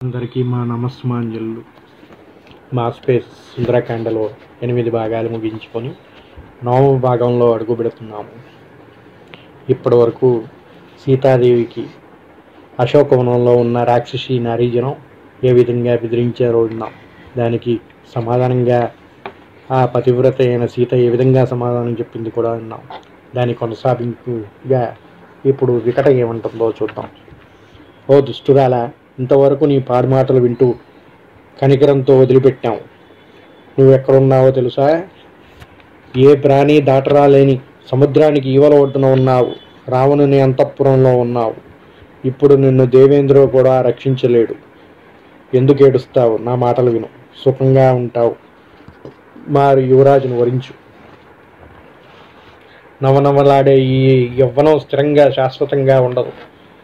అందరికీ మా నమస్మాంజలు మా స్పేస్ సుందరకాండలో ఎనిమిది భాగాలు ముగించుకొని నవమ భాగంలో అడుగు పెడుతున్నాము ఇప్పటి వరకు సీతాదేవికి అశోకవనంలో ఉన్న రాక్షసి నారీజనం ఏ విధంగా బెదిరించారో విన్నాం దానికి సమాధానంగా ఆ పతివ్రత అయిన సీత ఏ విధంగా సమాధానం చెప్పింది కూడా విన్నాం దాని కొనసాగింపుగా ఇప్పుడు వికట ఏమంటుందో చూద్దాం ఓ దుష్టురాల ఇంతవరకు నీ పాడు మాటలు వింటూ కనికరంతో వదిలిపెట్టాం నువ్వెక్కడున్నావో తెలుసా ఏ ప్రాణి దాటరాలేని సముద్రానికి ఈవల ఒడ్డున ఉన్నావు రావణుని అంతఃపురంలో ఉన్నావు ఇప్పుడు నిన్ను దేవేంద్రుడు కూడా రక్షించలేడు ఎందుకు ఏడుస్తావు నా మాటలు విను సుఖంగా ఉంటావు మారు యువరాజును వరించు నవనవలాడే ఈ యవ్వనం స్థిరంగా శాశ్వతంగా ఉండదు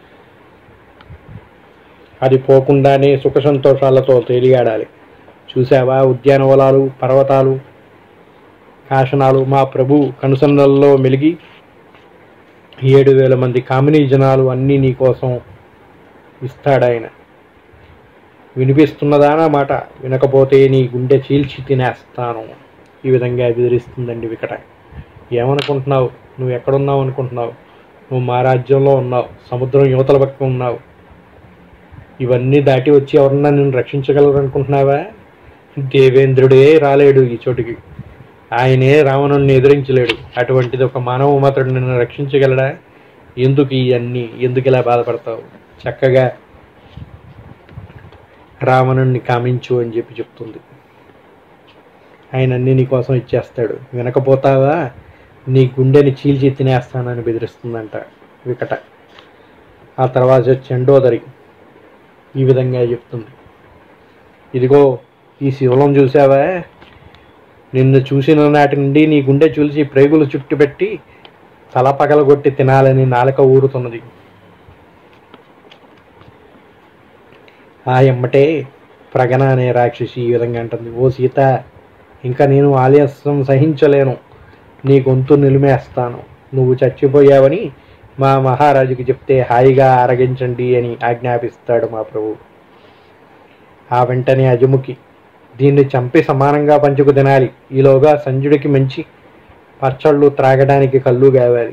అది పోకుండానే సుఖ సంతోషాలతో తేలియాడాలి చూసావా ఉద్యానవనాలు పర్వతాలు కాశనాలు మా ప్రభు కనుసన్నల్లో మెలిగి ఏడు వేల మంది కామినీ జనాలు అన్నీ నీ కోసం ఇస్తాడాయన వినిపిస్తున్నదా నా మాట వినకపోతే నీ గుండె చీల్చి తినేస్తాను ఈ విధంగా బెదిరిస్తుందండి వికట ఏమనుకుంటున్నావు నువ్వు ఎక్కడున్నావు అనుకుంటున్నావు నువ్వు మా రాజ్యంలో ఉన్నావు సముద్రం యువతల పక్క ఉన్నావు ఇవన్నీ దాటి వచ్చి ఎవరన్నా నిన్ను రక్షించగలరు అనుకుంటున్నావా దేవేంద్రుడే రాలేడు ఈ చోటికి ఆయనే రావణుని ఎదిరించలేడు అటువంటిది ఒక మానవ మాత్రుడు నిన్ను రక్షించగలడా ఎందుకు ఇవన్నీ ఎందుకు ఇలా బాధపడతావు చక్కగా రావణుణ్ణి కామించు అని చెప్పి చెప్తుంది ఆయన అన్ని నీ కోసం ఇచ్చేస్తాడు వినకపోతావా నీ గుండెని చీల్చి తినేస్తానని బెదిరిస్తుందంట వికట ఆ తర్వాత చెండోదరి ఈ విధంగా చెప్తుంది ఇదిగో ఈ శివలం చూసావా నిన్ను చూసిన నాటి నుండి నీ గుండె చూసి ప్రేగులు చుట్టుపెట్టి తల పగలగొట్టి తినాలని నాలుక ఊరుతున్నది ఆ ఎమ్మటే ప్రగణ అనే రాక్షసి ఈ విధంగా అంటుంది ఓ సీత ఇంకా నేను ఆలస్యం సహించలేను నీ గొంతు నిలిమేస్తాను నువ్వు చచ్చిపోయావని మా మహారాజుకి చెప్తే హాయిగా ఆరగించండి అని ఆజ్ఞాపిస్తాడు మా ప్రభు ఆ వెంటనే అజముకి దీన్ని చంపి సమానంగా పంచుకు తినాలి ఈలోగా సంజుడికి మంచి పచ్చళ్ళు త్రాగడానికి కళ్ళు కావాలి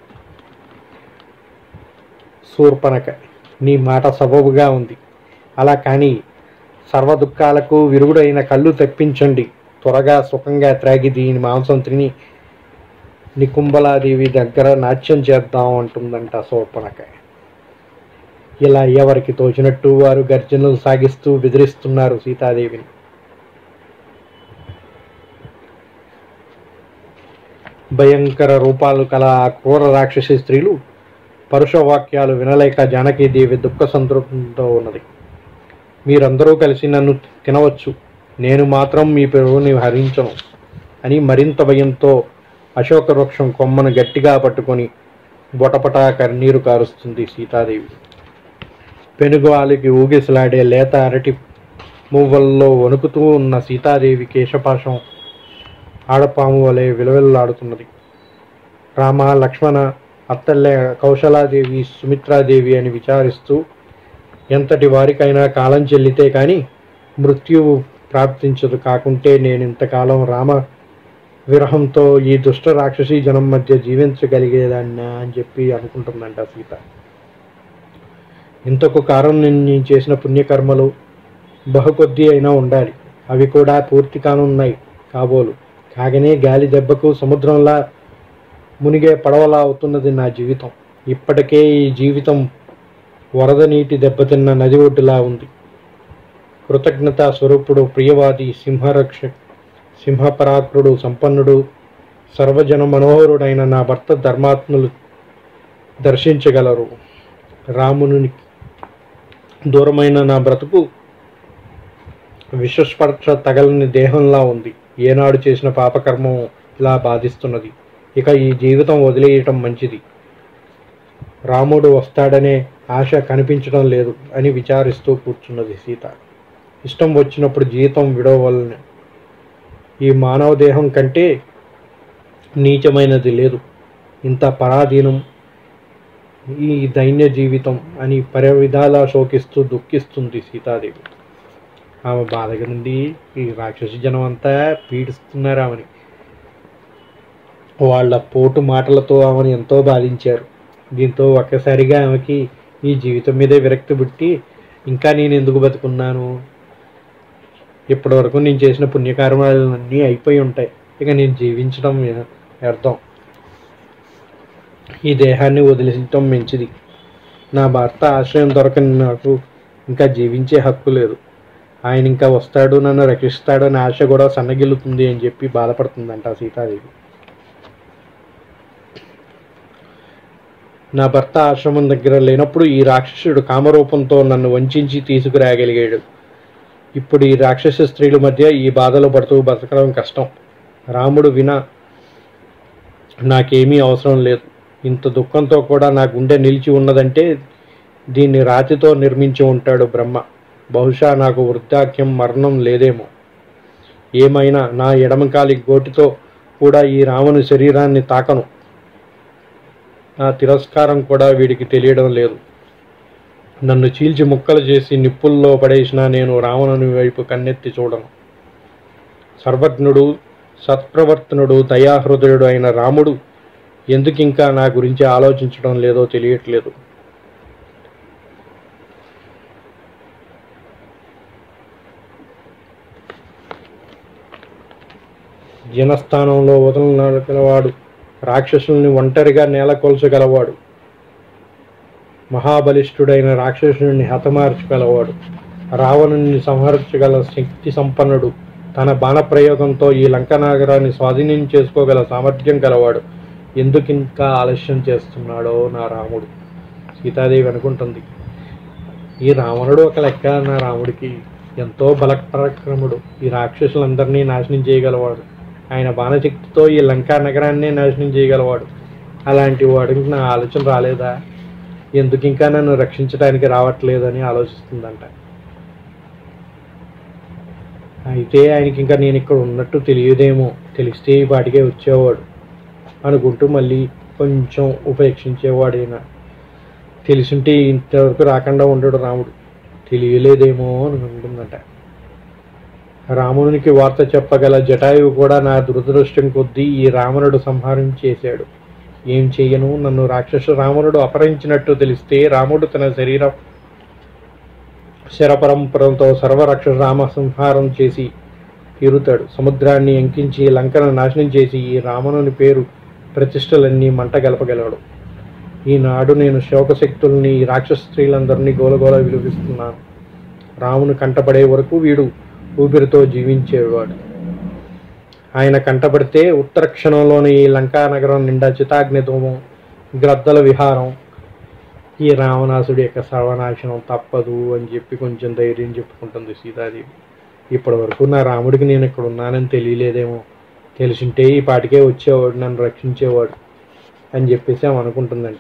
శూర్పణక నీ మాట సబబుగా ఉంది అలా కానీ సర్వ దుఃఖాలకు విరుగుడైన కళ్ళు తెప్పించండి త్వరగా సుఖంగా త్రాగి దీని మాంసం తిని నికుంబలాదేవి దగ్గర నాట్యం చేద్దాం అంటుందంట శూర్పణక ఇలా ఎవరికి తోచినట్టు వారు గర్జనలు సాగిస్తూ బెదిరిస్తున్నారు సీతాదేవిని భయంకర రూపాలు కల ఆ క్రూర రాక్షసి స్త్రీలు పరుష వాక్యాలు వినలేక జానకీదేవి దుఃఖ సంతృప్తితో ఉన్నది మీరందరూ కలిసి నన్ను తినవచ్చు నేను మాత్రం మీ పెరుగుని హరించను అని మరింత భయంతో అశోక వృక్షం కొమ్మను గట్టిగా పట్టుకొని బొటపటా కన్నీరు కారుస్తుంది సీతాదేవి పెనుగాలికి ఊగిసలాడే లేత అరటి మువ్వల్లో వణుకుతూ ఉన్న సీతాదేవి కేశపాశం ఆడపాము వలె విలవిల్లాడుతున్నది రామ లక్ష్మణ అత్తల్లె కౌశలాదేవి సుమిత్రాదేవి అని విచారిస్తూ ఎంతటి వారికైనా కాలం చెల్లితే కానీ మృత్యువు ప్రాప్తించదు కాకుంటే నేను ఇంతకాలం రామ విరహంతో ఈ దుష్ట రాక్షసీ జనం మధ్య జీవించగలిగేదాన్నా అని చెప్పి అనుకుంటుందంట సీత ఇంతకు కారణం నేను చేసిన పుణ్యకర్మలు బహుకొద్దీ అయినా ఉండాలి అవి కూడా పూర్తి కానున్నాయి కాబోలు కాగనే గాలి దెబ్బకు సముద్రంలా మునిగే పడవలా అవుతున్నది నా జీవితం ఇప్పటికే ఈ జీవితం వరద నీటి దెబ్బతిన్న నది ఒడ్డులా ఉంది కృతజ్ఞతా స్వరూపుడు ప్రియవాది సింహరక్ష సింహపరాక్రుడు సంపన్నుడు సర్వజన మనోహరుడైన నా భర్త ధర్మాత్ములు దర్శించగలరు రాముని దూరమైన నా బ్రతుకు విశ్వస్పర్శ తగలని దేహంలా ఉంది ఏనాడు చేసిన పాపకర్మం ఇలా బాధిస్తున్నది ఇక ఈ జీవితం వదిలేయటం మంచిది రాముడు వస్తాడనే ఆశ కనిపించడం లేదు అని విచారిస్తూ కూర్చున్నది సీత ఇష్టం వచ్చినప్పుడు జీవితం విడవలనే ఈ మానవ దేహం కంటే నీచమైనది లేదు ఇంత పరాధీనం ఈ దైన్య జీవితం అని పర విధాలా శోకిస్తూ దుఃఖిస్తుంది సీతాదేవి ఆమె బాధ నుండి ఈ రాక్షస జనం అంతా పీడిస్తున్నారు ఆమెని వాళ్ళ పోటు మాటలతో ఆమెను ఎంతో బాధించారు దీంతో ఒక్కసారిగా ఆమెకి ఈ జీవితం మీదే విరక్తి పుట్టి ఇంకా నేను ఎందుకు బతుకున్నాను ఇప్పటి వరకు నేను చేసిన పుణ్యకార్యాలన్నీ అయిపోయి ఉంటాయి ఇక నేను జీవించడం వ్యర్థం ఈ దేహాన్ని వదిలించడం మంచిది నా భర్త ఆశ్రయం దొరకని నాకు ఇంకా జీవించే హక్కు లేదు ఆయన ఇంకా వస్తాడు నన్ను రక్షిస్తాడు అని ఆశ కూడా సన్నగిల్లుతుంది అని చెప్పి బాధపడుతుందంట సీతాదేవి నా భర్త ఆశ్రమం దగ్గర లేనప్పుడు ఈ రాక్షసుడు కామరూపంతో నన్ను వంచి తీసుకురాగలిగాడు ఇప్పుడు ఈ రాక్షస స్త్రీల మధ్య ఈ బాధలో పడుతూ బతకడం కష్టం రాముడు వినా నాకేమీ అవసరం లేదు ఇంత దుఃఖంతో కూడా నా గుండె నిలిచి ఉన్నదంటే దీన్ని రాతితో నిర్మించి ఉంటాడు బ్రహ్మ బహుశా నాకు వృద్ధాక్యం మరణం లేదేమో ఏమైనా నా ఎడమకాలి గోటితో కూడా ఈ రాముని శరీరాన్ని తాకను నా తిరస్కారం కూడా వీడికి తెలియడం లేదు నన్ను చీల్చి ముక్కలు చేసి నిప్పుల్లో పడేసిన నేను రావణుని వైపు కన్నెత్తి చూడను సర్వజ్ఞుడు సత్ప్రవర్తనుడు దయాహృదయుడు అయిన రాముడు ఎందుకు ఇంకా నా గురించి ఆలోచించడం లేదో తెలియట్లేదు జనస్థానంలో వదలగలవాడు రాక్షసుల్ని ఒంటరిగా నేలకొల్చగలవాడు మహాబలిష్ఠుడైన రాక్షసుని హతమార్చగలవాడు రావణుని సంహరించగల శక్తి సంపన్నుడు తన బాణప్రయోగంతో ఈ లంక నగరాన్ని స్వాధీనం చేసుకోగల సామర్థ్యం గలవాడు ఎందుకు ఇంకా ఆలస్యం చేస్తున్నాడో నా రాముడు సీతాదేవి అనుకుంటుంది ఈ రావణుడు ఒక లెక్క నా రాముడికి ఎంతో బలపరాక్రముడు ఈ రాక్షసులందరినీ నాశనం చేయగలవాడు ఆయన బాణశక్తితో ఈ లంకా నగరాన్నే నాశనం చేయగలవాడు అలాంటి వాడికి నా ఆలోచన రాలేదా ఎందుకు ఇంకా నన్ను రక్షించడానికి రావట్లేదని ఆలోచిస్తుందంట అయితే ఆయనకి ఇంకా నేను ఇక్కడ ఉన్నట్టు తెలియదేమో తెలిస్తే ఈ పాటికే వచ్చేవాడు అనుకుంటూ మళ్ళీ కొంచెం ఉపేక్షించేవాడైనా తెలిసింటే ఇంతవరకు రాకుండా ఉండడు రాముడు తెలియలేదేమో అని అనుకుంటుందట రామునికి వార్త చెప్పగల జటాయువు కూడా నా దురదృష్టం కొద్దీ ఈ రావణుడు సంహారం చేశాడు ఏం చెయ్యను నన్ను రాక్షస రావణుడు అపహరించినట్టు తెలిస్తే రాముడు తన శరీరం శరపరంపరంతో సర్వరక్ష రామ సంహారం చేసి తీరుతాడు సముద్రాన్ని ఎంకించి లంకను నాశనం చేసి ఈ రావణుని పేరు ప్రతిష్టలన్నీ మంట గలపగలడు ఈనాడు నేను శోకశక్తుల్ని ఈ రాక్షస స్త్రీలందరినీ గోలగోల విలువిస్తున్నాను రాముని కంటపడే వరకు వీడు ఊపిరితో జీవించేవాడు ఆయన కంటపడితే ఉత్తర క్షణంలోని ఈ లంకా నగరం నిండా చితాగ్నిధూమం గ్రద్దల విహారం ఈ రావణాసుడి యొక్క సర్వనాశనం తప్పదు అని చెప్పి కొంచెం ధైర్యం చెప్పుకుంటుంది సీతాదేవి ఇప్పటి వరకు నా రాముడికి నేను ఇక్కడ ఉన్నానని తెలియలేదేమో తెలిసింటే ఈ పాటికే వచ్చేవాడు నన్ను రక్షించేవాడు అని చెప్పేసి ఆమె అనుకుంటుందంట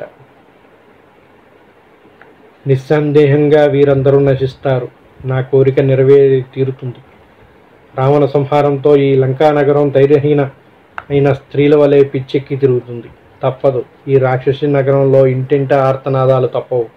నిస్సందేహంగా వీరందరూ నశిస్తారు నా కోరిక నెరవేరి తీరుతుంది రావణ సంహారంతో ఈ లంకా నగరం ధైర్యహీన అయిన స్త్రీల వలె పిచ్చెక్కి తిరుగుతుంది తప్పదు ఈ రాక్షసి నగరంలో ఇంటింట ఆర్తనాదాలు తప్పవు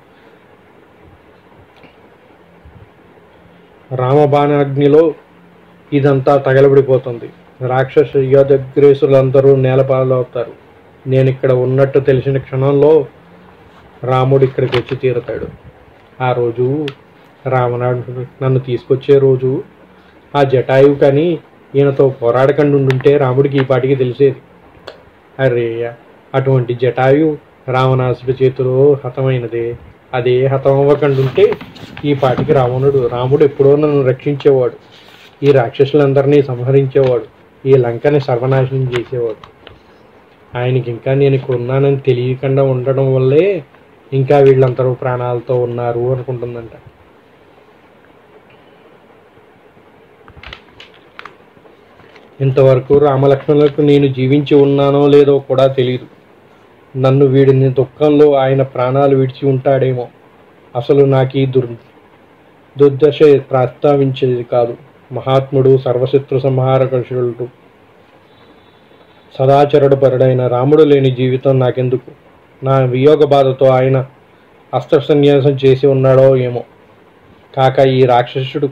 రామబాణాగ్నిలో ఇదంతా తగలబడిపోతుంది రాక్షస యోధగ్రేసులందరూ నేలపాలవుతారు నేను ఇక్కడ ఉన్నట్టు తెలిసిన క్షణంలో రాముడు ఇక్కడికి వచ్చి తీరుతాడు ఆ రోజు రావణుడు నన్ను తీసుకొచ్చే రోజు ఆ జటాయువు కానీ ఈయనతో పోరాడకుండా ఉండుంటే రాముడికి ఈ పాటికి తెలిసేది అరే అటువంటి జటాయు రావణాసుడి చేతిలో హతమైనదే అదే హతం అవ్వకుండా ఉంటే ఈ పాటికి రావణుడు రాముడు ఎప్పుడో నన్ను రక్షించేవాడు ఈ రాక్షసులందరినీ సంహరించేవాడు ఈ లంకని సర్వనాశనం చేసేవాడు ఆయనకి ఇంకా నేను ఇక్కడ ఉన్నానని తెలియకుండా ఉండడం వల్లే ఇంకా వీళ్ళందరూ ప్రాణాలతో ఉన్నారు అనుకుంటుందంట ఇంతవరకు రామలక్ష్మణులకు నేను జీవించి ఉన్నానో లేదో కూడా తెలియదు నన్ను వీడిని దుఃఖంలో ఆయన ప్రాణాలు విడిచి ఉంటాడేమో అసలు నాకు ఈ దుర్ దుర్దశ ప్రస్తావించేది కాదు మహాత్ముడు సర్వశత్రు సంహారకుడు సదాచరుడు పరుడైన రాముడు లేని జీవితం నాకెందుకు నా వియోగ బాధతో ఆయన అస్త్ర సన్యాసం చేసి ఉన్నాడో ఏమో కాక ఈ రాక్షసుడు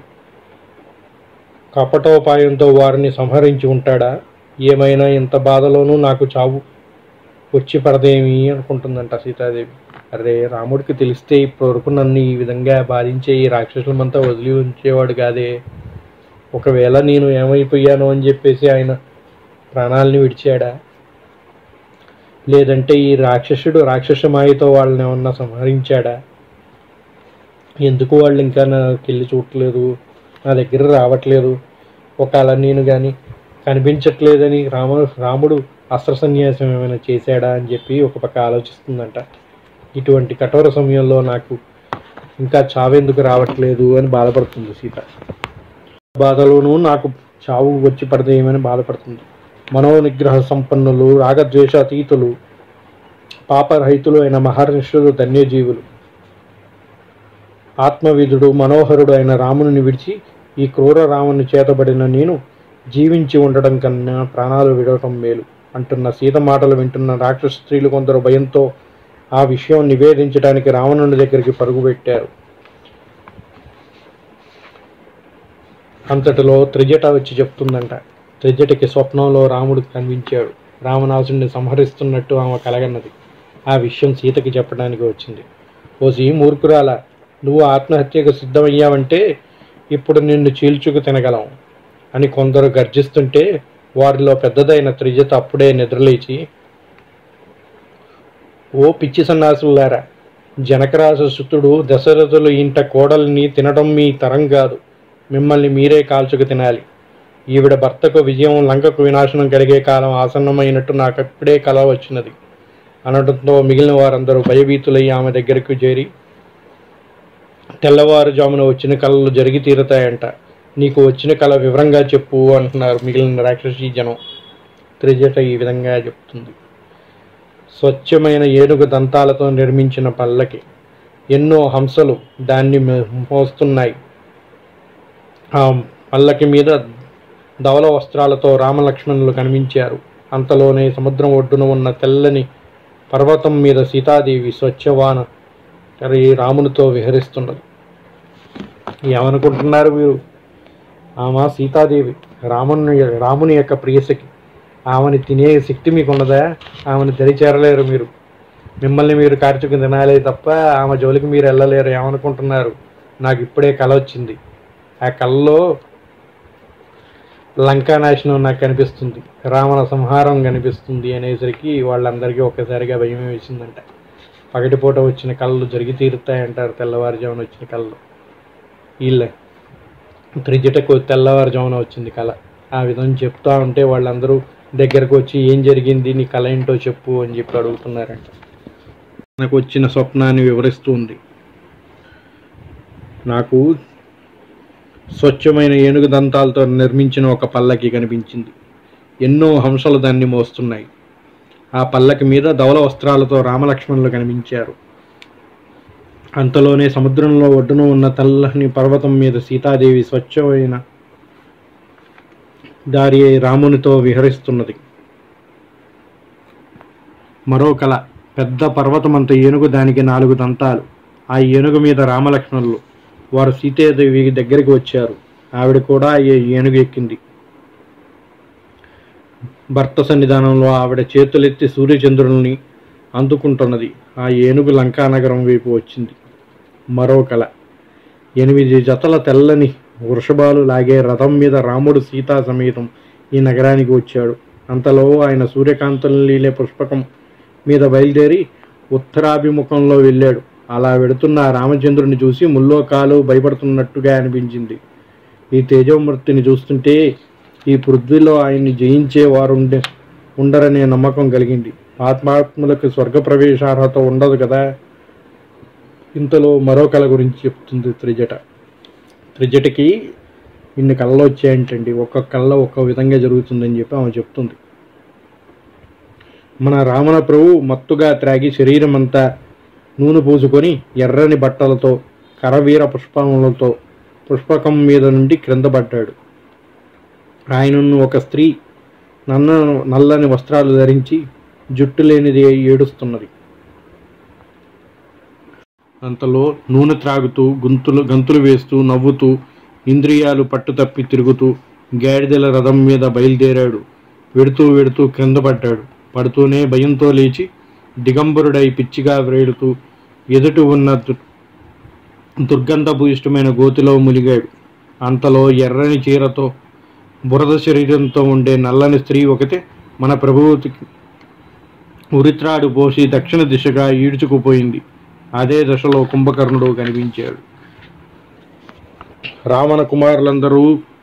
కపటోపాయంతో వారిని సంహరించి ఉంటాడా ఏమైనా ఇంత బాధలోనూ నాకు చావు వచ్చి పడదేమి అనుకుంటుందంట సీతాదేవి అరే రాముడికి తెలిస్తే ఇప్పటివరకు నన్ను ఈ విధంగా బాధించే ఈ రాక్షసులమంతా వదిలి ఉంచేవాడు కాదే ఒకవేళ నేను ఏమైపోయాను అని చెప్పేసి ఆయన ప్రాణాలని విడిచాడా లేదంటే ఈ రాక్షసుడు రాక్షస మాయతో వాళ్ళని ఏమన్నా సంహరించాడా ఎందుకు వాళ్ళు ఇంకా నాకు వెళ్ళి చూడట్లేదు నా దగ్గర రావట్లేదు ఒకవేళ నేను కానీ కనిపించట్లేదని రామ రాముడు అస్త్ర సన్యాసం ఏమైనా చేశాడా అని చెప్పి ఒక పక్క ఆలోచిస్తుందంట ఇటువంటి కఠోర సమయంలో నాకు ఇంకా చావెందుకు రావట్లేదు అని బాధపడుతుంది సీత బాధలోనూ నాకు చావు వచ్చి పడదేమని బాధపడుతుంది మనోనిగ్రహ సంపన్నులు రాగద్వేషాతీతులు పాపరహితులు అయిన మహర్షులు ధన్యజీవులు ఆత్మవిధుడు మనోహరుడు అయిన రాముని విడిచి ఈ క్రూర రాముని చేతబడిన నేను జీవించి ఉండడం కన్నా ప్రాణాలు విడవటం మేలు అంటున్న సీత మాటలు వింటున్న రాక్షస స్త్రీలు కొందరు భయంతో ఆ విషయం నివేదించడానికి రావణుని దగ్గరికి పరుగుపెట్టారు అంతటిలో త్రిజట వచ్చి చెప్తుందంట త్రిజటకి స్వప్నంలో రాముడు కనిపించాడు రావణాసుడిని సంహరిస్తున్నట్టు ఆమె కలగన్నది ఆ విషయం సీతకి చెప్పడానికి వచ్చింది ఓసి మూర్ఖురాల నువ్వు ఆత్మహత్యకు సిద్ధమయ్యావంటే ఇప్పుడు నిన్ను చీల్చుకు తినగలం అని కొందరు గర్జిస్తుంటే వారిలో పెద్దదైన త్రిజత అప్పుడే నిద్రలేచి ఓ పిచ్చి సన్నాసులారా జనకరాజ సుతుడు దశరథులు ఇంట కోడల్ని తినడం మీ తరం కాదు మిమ్మల్ని మీరే కాల్చుకు తినాలి ఈవిడ భర్తకు విజయం లంకకు వినాశనం కలిగే కాలం ఆసన్నమైనట్టు నాకు అప్పుడే కల వచ్చినది అనడంతో మిగిలిన వారందరూ భయభీతులై ఆమె దగ్గరకు చేరి తెల్లవారుజామున వచ్చిన కళలు జరిగి తీరుతాయంట నీకు వచ్చిన కళ వివరంగా చెప్పు అంటున్నారు మిగిలిన రాక్షసీ జనం త్రిజట ఈ విధంగా చెప్తుంది స్వచ్ఛమైన ఏనుగు దంతాలతో నిర్మించిన పల్లకి ఎన్నో హంసలు దాన్ని మో- మోస్తున్నాయి ఆ పల్లకి మీద ధవల వస్త్రాలతో రామలక్ష్మణులు కనిపించారు అంతలోనే సముద్రం ఒడ్డున ఉన్న తెల్లని పర్వతం మీద సీతాదేవి స్వచ్ఛవాన కరి రామునితో విహరిస్తున్నది ఏమనుకుంటున్నారు మీరు ఆమె సీతాదేవి రాముని రాముని యొక్క ప్రియసకి ఆమెని తినే శక్తి మీకు ఉన్నదా ఆమెను దరిచేరలేరు మీరు మిమ్మల్ని మీరు కార్చుకు తినాలే తప్ప ఆమె జోలికి మీరు వెళ్ళలేరు ఏమనుకుంటున్నారు నాకు ఇప్పుడే కల వచ్చింది ఆ కళలో లంకా నాశనం నాకు కనిపిస్తుంది రావణ సంహారం కనిపిస్తుంది అనేసరికి వాళ్ళందరికీ ఒక్కసారిగా భయం వేసిందంట పగటిపూట వచ్చిన కళ్ళు జరిగి తీరుతాయంటారు తెల్లవారుజామున వచ్చిన కళ్ళు వీళ్ళే త్రిజటకు తెల్లవారుజామున వచ్చింది కళ ఆ విధంగా చెప్తా ఉంటే వాళ్ళందరూ దగ్గరకు వచ్చి ఏం జరిగింది నీ కళ ఏంటో చెప్పు అని చెప్పి అడుగుతున్నారంట నాకు వచ్చిన స్వప్నాన్ని వివరిస్తూ ఉంది నాకు స్వచ్ఛమైన ఏనుగు దంతాలతో నిర్మించిన ఒక పల్లకి కనిపించింది ఎన్నో హంసలు దాన్ని మోస్తున్నాయి ఆ పల్లకి మీద ధవల వస్త్రాలతో రామలక్ష్మణులు కనిపించారు అంతలోనే సముద్రంలో ఒడ్డున ఉన్న తెల్లని పర్వతం మీద సీతాదేవి స్వచ్ఛమైన దారి అయి రామునితో విహరిస్తున్నది మరో కళ పెద్ద పర్వతమంత ఏనుగు దానికి నాలుగు దంతాలు ఆ ఏనుగు మీద రామలక్ష్మణులు వారు సీతాదేవి దగ్గరికి వచ్చారు ఆవిడ కూడా ఈ ఏనుగు ఎక్కింది భర్త సన్నిధానంలో ఆవిడ చేతులెత్తి సూర్యచంద్రుల్ని అందుకుంటున్నది ఆ ఏనుగు లంకా నగరం వైపు వచ్చింది మరో కళ ఎనిమిది జతల తెల్లని వృషభాలు లాగే రథం మీద రాముడు సీతా సమేతం ఈ నగరానికి వచ్చాడు అంతలో ఆయన సూర్యకాంతం లీలే పుష్పకం మీద బయలుదేరి ఉత్తరాభిముఖంలో వెళ్ళాడు అలా వెడుతున్న ఆ రామచంద్రుని చూసి ముల్లోకాలు భయపడుతున్నట్టుగా అనిపించింది ఈ తేజోమూర్తిని చూస్తుంటే ఈ పృథ్వీలో ఆయన్ని జయించే వారు ఉండే ఉండరనే నమ్మకం కలిగింది ఆత్మాత్మలకు స్వర్గ ప్రవేశార్హత ఉండదు కదా ఇంతలో మరో కళ గురించి చెప్తుంది త్రిజట త్రిజటకి ఇన్ని కళలు వచ్చాయంటండి ఒక్కొక్క కళ ఒక్కో విధంగా జరుగుతుందని చెప్పి ఆమె చెప్తుంది మన రావణ ప్రభు మత్తుగా త్రాగి శరీరం అంతా నూనె పూసుకొని ఎర్రని బట్టలతో కరవీర పుష్పములతో పుష్పకం మీద నుండి క్రింద పడ్డాడు ఆయనను ఒక స్త్రీ నన్న నల్లని వస్త్రాలు ధరించి జుట్టు లేనిది ఏడుస్తున్నది అంతలో నూనె త్రాగుతూ గుంతులు గంతులు వేస్తూ నవ్వుతూ ఇంద్రియాలు పట్టుతప్పి తిరుగుతూ గాడిదల రథం మీద బయలుదేరాడు వెడుతూ వెడుతూ క్రింద పడ్డాడు పడుతూనే భయంతో లేచి దిగంబరుడై పిచ్చిగా వ్రేడుతూ ఎదుట ఉన్న దు- దుర్గంధభూయిష్టమైన గోతిలో ములిగాడు అంతలో ఎర్రని చీరతో బురద శరీరంతో ఉండే నల్లని స్త్రీ ఒకతే మన ప్రభువుకి ఉరిత్రాడు పోసి దక్షిణ దిశగా ఈడ్చుకుపోయింది అదే దశలో కుంభకర్ణుడు కనిపించాడు రావణ కుమారులందరూ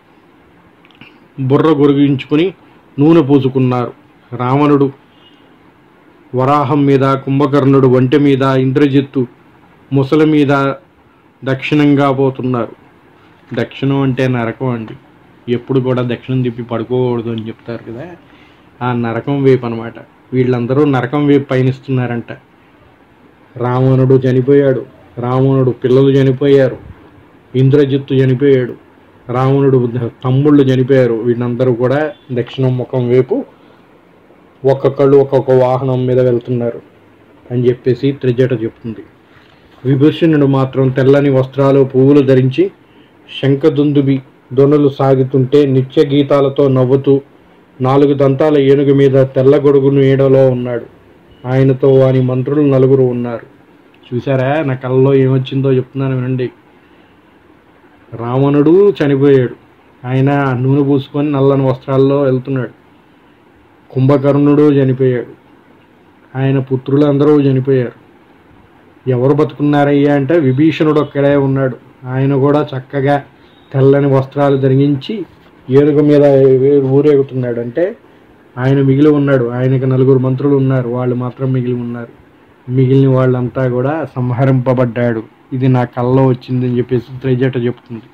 బుర్ర గొరిగించుకుని నూనె పూసుకున్నారు రావణుడు వరాహం మీద కుంభకర్ణుడు ఒంటె మీద ఇంద్రజిత్తు ముసలి మీద దక్షిణంగా పోతున్నారు దక్షిణం అంటే నరకం అండి ఎప్పుడు కూడా దక్షిణం తిప్పి పడుకోకూడదు అని చెప్తారు కదా ఆ నరకం వైపు అనమాట వీళ్ళందరూ నరకం వైపు పయనిస్తున్నారంట రావణుడు చనిపోయాడు రావణుడు పిల్లలు చనిపోయారు ఇంద్రజిత్తు చనిపోయాడు రావణుడు తమ్ముళ్ళు చనిపోయారు వీళ్ళందరూ కూడా దక్షిణం ముఖం వైపు ఒక్కొక్కళ్ళు ఒక్కొక్క వాహనం మీద వెళ్తున్నారు అని చెప్పేసి త్రిజట చెప్తుంది విభూషణుడు మాత్రం తెల్లని వస్త్రాలు పువ్వులు ధరించి శంఖదుందుబి దొనలు సాగుతుంటే నిత్య గీతాలతో నవ్వుతూ నాలుగు దంతాల ఏనుగు మీద తెల్ల గొడుగు నీడలో ఉన్నాడు ఆయనతో వాని మంత్రులు నలుగురు ఉన్నారు చూసారా నా కళ్ళలో ఏమొచ్చిందో చెప్తున్నాను వినండి రావణుడు చనిపోయాడు ఆయన నూనె పూసుకొని నల్లని వస్త్రాల్లో వెళ్తున్నాడు కుంభకర్ణుడు చనిపోయాడు ఆయన పుత్రులందరూ చనిపోయారు ఎవరు బతుకున్నారయ్యా అంటే విభీషణుడు ఒక్కడే ఉన్నాడు ఆయన కూడా చక్కగా తెల్లని వస్త్రాలు ధరించి ఏనుగు మీద ఊరేగుతున్నాడు అంటే ఆయన మిగిలి ఉన్నాడు ఆయనకు నలుగురు మంత్రులు ఉన్నారు వాళ్ళు మాత్రం మిగిలి ఉన్నారు మిగిలిన వాళ్ళంతా కూడా సంహరింపబడ్డాడు ఇది నా కళ్ళలో వచ్చిందని చెప్పేసి త్రిజట చెప్తుంది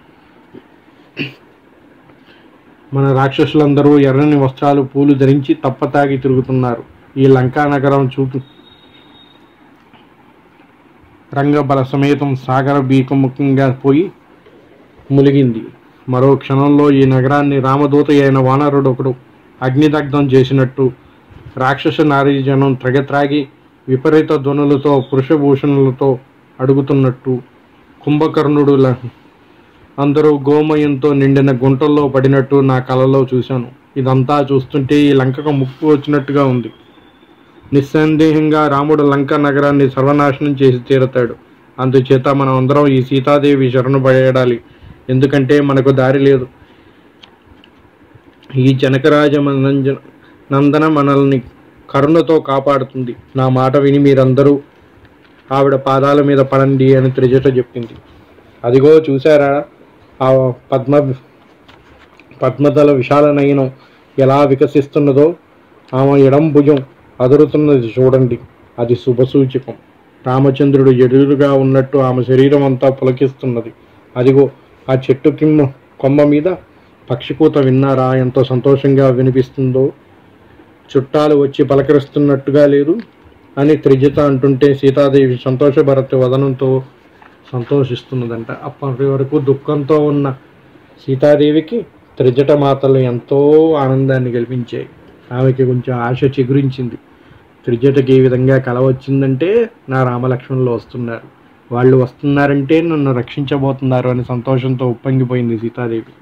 మన రాక్షసులందరూ ఎర్రని వస్త్రాలు పూలు ధరించి తప్పతాగి తిరుగుతున్నారు ఈ లంకా నగరం చూపు రంగబల సమేతం సాగర బీకముఖంగా పోయి ములిగింది మరో క్షణంలో ఈ నగరాన్ని రామదూత అయిన వానరుడు ఒకడు అగ్నిదగ్ధం చేసినట్టు రాక్షస నారీజనం త్రగత్రాగి విపరీత ధ్వనులతో పురుషభూషణులతో అడుగుతున్నట్టు కుంభకర్ణుడు ల- అందరూ గోమయంతో నిండిన గుంటల్లో పడినట్టు నా కలలో చూశాను ఇదంతా చూస్తుంటే ఈ లంకకు ముప్పు వచ్చినట్టుగా ఉంది నిస్సందేహంగా రాముడు లంక నగరాన్ని సర్వనాశనం చేసి తీరతాడు అందుచేత మనం అందరం ఈ సీతాదేవి శరణు పడేయాలి ఎందుకంటే మనకు దారి లేదు ఈ జనకరాజ మనంజ- నందన మనల్ని కరుణతో కాపాడుతుంది నా మాట విని మీరందరూ ఆవిడ పాదాల మీద పడండి అని త్రిజట చెప్పింది అదిగో చూసారా ఆ పద్మ పద్మదల విశాల నయనం ఎలా వికసిస్తున్నదో ఆమె ఎడం భుజం అదురుతున్నది చూడండి అది శుభసూచకం రామచంద్రుడు ఎదురుగా ఉన్నట్టు ఆమె శరీరం అంతా పులకిస్తున్నది అదిగో ఆ చెట్టు కిమ్మ కొమ్మ మీద పక్షికూత విన్నారా ఎంతో సంతోషంగా వినిపిస్తుందో చుట్టాలు వచ్చి పలకరిస్తున్నట్టుగా లేదు అని త్రిజిత అంటుంటే సీతాదేవి సంతోషభరత వదనంతో సంతోషిస్తున్నదంట అప్పటి వరకు దుఃఖంతో ఉన్న సీతాదేవికి త్రిజట మాతలు ఎంతో ఆనందాన్ని కల్పించాయి ఆమెకి కొంచెం ఆశ చిగురించింది త్రిజటకి ఈ విధంగా కల వచ్చిందంటే నా రామలక్ష్మణులు వస్తున్నారు వాళ్ళు వస్తున్నారంటే నన్ను రక్షించబోతున్నారు అని సంతోషంతో ఉప్పొంగిపోయింది సీతాదేవి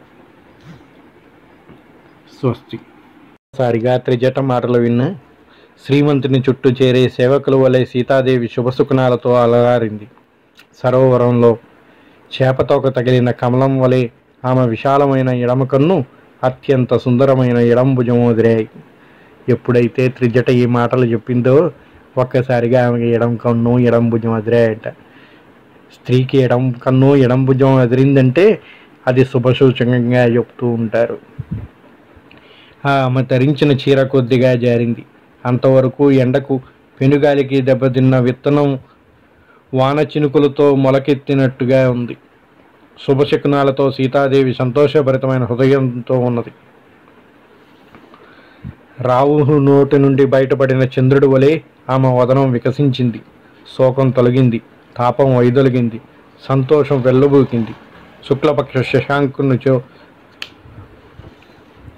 స్వస్తి సారిగా త్రిజట మాటలు విన్న శ్రీమంతుని చుట్టూ చేరే సేవకుల వలె సీతాదేవి శుభసుకునాలతో అలరారింది సరోవరంలో చేపతోక తగిలిన కమలం వలె ఆమె విశాలమైన ఎడమ కన్ను అత్యంత సుందరమైన ఎడం భుజం వదిలాయి ఎప్పుడైతే త్రిజట ఈ మాటలు చెప్పిందో ఒక్కసారిగా ఆమెకి ఎడం కన్ను ఎడం భుజం అదిరాయట స్త్రీకి ఎడం కన్ను ఎడం భుజం అదిరిందంటే అది శుభసూచకంగా చెప్తూ ఉంటారు ఆమె ధరించిన చీర కొద్దిగా జారింది అంతవరకు ఎండకు పెనుగాలికి దెబ్బతిన్న విత్తనం వాన చినుకులతో మొలకెత్తినట్టుగా ఉంది శుభశకునాలతో సీతాదేవి సంతోషభరితమైన హృదయంతో ఉన్నది రావు నోటి నుండి బయటపడిన చంద్రుడి వలె ఆమె వదనం వికసించింది శోకం తొలగింది తాపం వైదొలిగింది సంతోషం వెల్లబూకింది శుక్లపక్ష శశాంకునిచో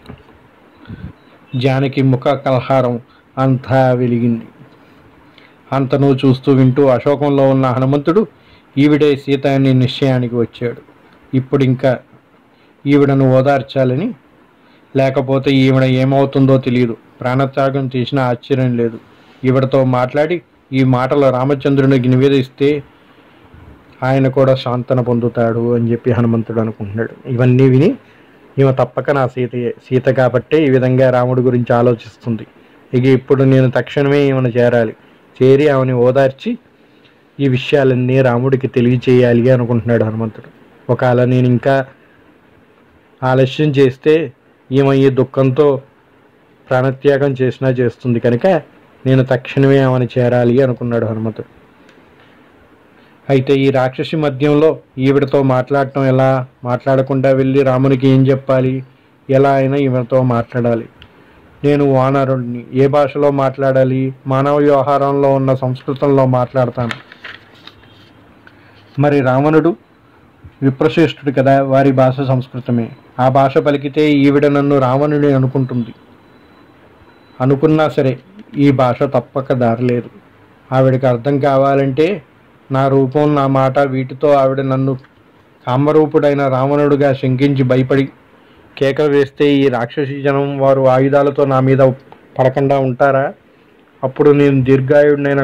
జానకి ముఖ కలహారం అంతా వెలిగింది అంతను చూస్తూ వింటూ అశోకంలో ఉన్న హనుమంతుడు ఈవిడే సీత అని నిశ్చయానికి వచ్చాడు ఇప్పుడు ఇంకా ఈవిడను ఓదార్చాలని లేకపోతే ఈవిడ ఏమవుతుందో తెలియదు ప్రాణత్యాగం చేసిన ఆశ్చర్యం లేదు ఈవిడతో మాట్లాడి ఈ మాటలు రామచంద్రునికి నివేదిస్తే ఆయన కూడా శాంతన పొందుతాడు అని చెప్పి హనుమంతుడు అనుకుంటున్నాడు ఇవన్నీ విని ఈమె తప్పక నా సీతయే సీత కాబట్టే ఈ విధంగా రాముడి గురించి ఆలోచిస్తుంది ఇక ఇప్పుడు నేను తక్షణమే ఈమెను చేరాలి చేరి ఆమెని ఓదార్చి ఈ విషయాలన్నీ రాముడికి తెలియచేయాలి అనుకుంటున్నాడు హనుమంతుడు ఒకవేళ నేను ఇంకా ఆలస్యం చేస్తే ఈమె ఈ దుఃఖంతో ప్రాణత్యాగం చేసినా చేస్తుంది కనుక నేను తక్షణమే ఆమెను చేరాలి అనుకున్నాడు హనుమంతుడు అయితే ఈ రాక్షసి మధ్యంలో ఈవిడతో మాట్లాడటం ఎలా మాట్లాడకుండా వెళ్ళి రామునికి ఏం చెప్పాలి ఎలా అయినా ఈవిడతో మాట్లాడాలి నేను వానరుడిని ఏ భాషలో మాట్లాడాలి మానవ వ్యవహారంలో ఉన్న సంస్కృతంలో మాట్లాడతాను మరి రావణుడు విప్రశ్రేష్ఠుడు కదా వారి భాష సంస్కృతమే ఆ భాష పలికితే ఈవిడ నన్ను రావణుడి అనుకుంటుంది అనుకున్నా సరే ఈ భాష తప్పక దారలేదు ఆవిడకి అర్థం కావాలంటే నా రూపం నా మాట వీటితో ఆవిడ నన్ను కామరూపుడైన రావణుడుగా శంకించి భయపడి కేకలు వేస్తే ఈ రాక్షసి జనం వారు ఆయుధాలతో నా మీద పడకుండా ఉంటారా అప్పుడు నేను దీర్ఘాయుడినైన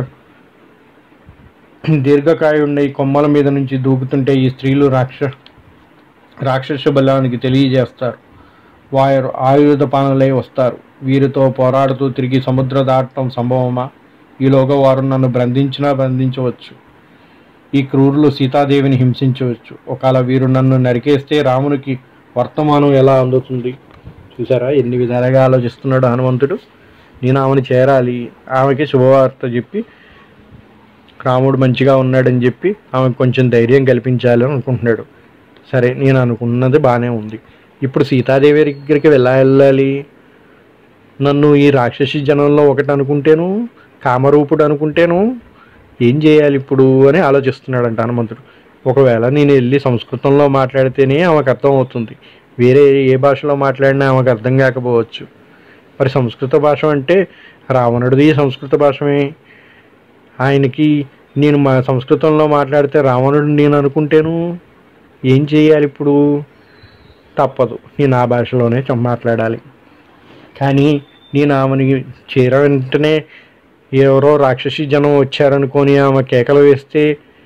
దీర్ఘకాయుడిని కొమ్మల మీద నుంచి దూకుతుంటే ఈ స్త్రీలు రాక్ష రాక్షస బలానికి తెలియజేస్తారు వారు ఆయుధ పానులై వస్తారు వీరితో పోరాడుతూ తిరిగి సముద్ర దాటడం సంభవమా ఈలోగా వారు నన్ను బంధించినా బంధించవచ్చు ఈ క్రూరులు సీతాదేవిని హింసించవచ్చు ఒకవేళ వీరు నన్ను నరికేస్తే రామునికి వర్తమానం ఎలా అందుతుంది చూసారా ఎన్ని విధాలుగా ఆలోచిస్తున్నాడు హనుమంతుడు నేను ఆమెను చేరాలి ఆమెకి శుభవార్త చెప్పి రాముడు మంచిగా ఉన్నాడని చెప్పి ఆమెకు కొంచెం ధైర్యం కల్పించాలి అని అనుకుంటున్నాడు సరే నేను అనుకున్నది బాగానే ఉంది ఇప్పుడు సీతాదేవి దగ్గరికి వెళ్ళా వెళ్ళాలి నన్ను ఈ రాక్షసి జనంలో ఒకటి అనుకుంటేను కామరూపుడు అనుకుంటేను ఏం చేయాలి ఇప్పుడు అని ఆలోచిస్తున్నాడంట హనుమంతుడు ఒకవేళ నేను వెళ్ళి సంస్కృతంలో మాట్లాడితేనే ఆమెకు అర్థం అవుతుంది వేరే ఏ భాషలో మాట్లాడినా ఆమెకు అర్థం కాకపోవచ్చు మరి సంస్కృత భాష అంటే రావణుడిది సంస్కృత భాషమే ఆయనకి నేను మా సంస్కృతంలో మాట్లాడితే రావణుడు నేను అనుకుంటేను ఏం చేయాలి ఇప్పుడు తప్పదు నేను ఆ భాషలోనే చ- మాట్లాడాలి కానీ నేను ఆమెని చేర వెంటనే ఎవరో రాక్షసి జనం వచ్చారనుకొని ఆమె కేకలు వేస్తే